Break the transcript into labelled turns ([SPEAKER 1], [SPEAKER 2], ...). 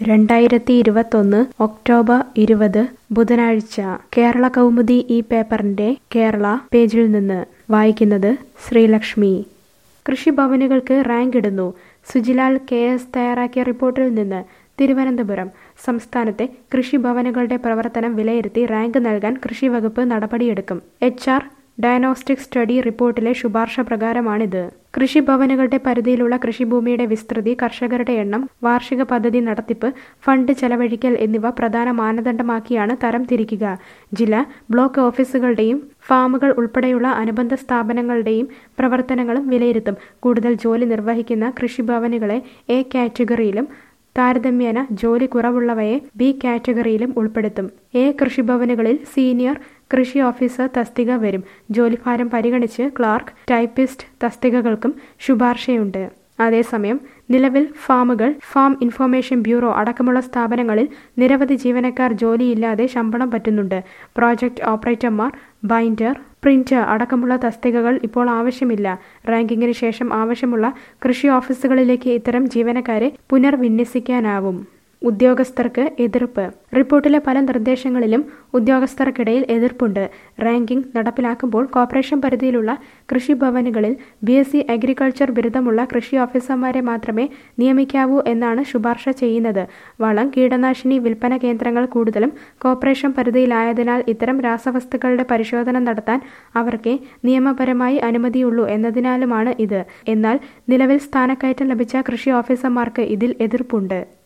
[SPEAKER 1] രണ്ടായിരത്തി ഇരുപത്തൊന്ന് ഒക്ടോബർ ഇരുപത് ബുധനാഴ്ച കേരള കൗമുദി ഈ പേപ്പറിന്റെ കേരള പേജിൽ നിന്ന് വായിക്കുന്നത് ശ്രീലക്ഷ്മി കൃഷിഭവനുകൾക്ക് റാങ്ക് ഇടുന്നു സുജിലാൽ കെ എസ് തയ്യാറാക്കിയ റിപ്പോർട്ടിൽ നിന്ന് തിരുവനന്തപുരം സംസ്ഥാനത്തെ കൃഷിഭവനുകളുടെ പ്രവർത്തനം വിലയിരുത്തി റാങ്ക് നൽകാൻ കൃഷി വകുപ്പ് നടപടിയെടുക്കും എച്ച് ആർ ഡയഗ്നോസ്റ്റിക് സ്റ്റഡി റിപ്പോർട്ടിലെ ശുപാർശ പ്രകാരമാണിത് കൃഷിഭവനുകളുടെ പരിധിയിലുള്ള കൃഷിഭൂമിയുടെ വിസ്തൃതി കർഷകരുടെ എണ്ണം വാർഷിക പദ്ധതി നടത്തിപ്പ് ഫണ്ട് ചെലവഴിക്കൽ എന്നിവ പ്രധാന മാനദണ്ഡമാക്കിയാണ് തരം തിരിക്കുക ജില്ല ബ്ലോക്ക് ഓഫീസുകളുടെയും ഫാമുകൾ ഉൾപ്പെടെയുള്ള അനുബന്ധ സ്ഥാപനങ്ങളുടെയും പ്രവർത്തനങ്ങളും വിലയിരുത്തും കൂടുതൽ ജോലി നിർവഹിക്കുന്ന കൃഷിഭവനുകളെ എ കാറ്റഗറിയിലും താരതമ്യേന ജോലി കുറവുള്ളവയെ ബി കാറ്റഗറിയിലും ഉൾപ്പെടുത്തും എ കൃഷിഭവനുകളിൽ സീനിയർ കൃഷി ഓഫീസർ തസ്തിക വരും ജോലിഭാരം പരിഗണിച്ച് ക്ലാർക്ക് ടൈപ്പിസ്റ്റ് തസ്തികകൾക്കും ശുപാർശയുണ്ട് അതേസമയം നിലവിൽ ഫാമുകൾ ഫാം ഇൻഫർമേഷൻ ബ്യൂറോ അടക്കമുള്ള സ്ഥാപനങ്ങളിൽ നിരവധി ജീവനക്കാർ ജോലിയില്ലാതെ ശമ്പളം പറ്റുന്നുണ്ട് പ്രോജക്റ്റ് ഓപ്പറേറ്റർമാർ ബൈൻഡർ പ്രിന്റർ അടക്കമുള്ള തസ്തികകൾ ഇപ്പോൾ ആവശ്യമില്ല റാങ്കിങ്ങിന് ശേഷം ആവശ്യമുള്ള കൃഷി ഓഫീസുകളിലേക്ക് ഇത്തരം ജീവനക്കാരെ പുനർവിന്യസിക്കാനാവും ഉദ്യോഗസ്ഥർക്ക് എതിർപ്പ് റിപ്പോർട്ടിലെ പല നിർദ്ദേശങ്ങളിലും ഉദ്യോഗസ്ഥർക്കിടയിൽ എതിർപ്പുണ്ട് റാങ്കിംഗ് നടപ്പിലാക്കുമ്പോൾ കോർപ്പറേഷൻ പരിധിയിലുള്ള കൃഷിഭവനുകളിൽ ബി എസ് സി അഗ്രികൾച്ചർ ബിരുദമുള്ള കൃഷി ഓഫീസർമാരെ മാത്രമേ നിയമിക്കാവൂ എന്നാണ് ശുപാർശ ചെയ്യുന്നത് വളം കീടനാശിനി വിൽപ്പന കേന്ദ്രങ്ങൾ കൂടുതലും കോർപ്പറേഷൻ പരിധിയിലായതിനാൽ ഇത്തരം രാസവസ്തുക്കളുടെ പരിശോധന നടത്താൻ അവർക്ക് നിയമപരമായി അനുമതിയുള്ളൂ എന്നതിനാലുമാണ് ഇത് എന്നാൽ നിലവിൽ സ്ഥാനക്കയറ്റം ലഭിച്ച കൃഷി ഓഫീസർമാർക്ക് ഇതിൽ എതിർപ്പുണ്ട്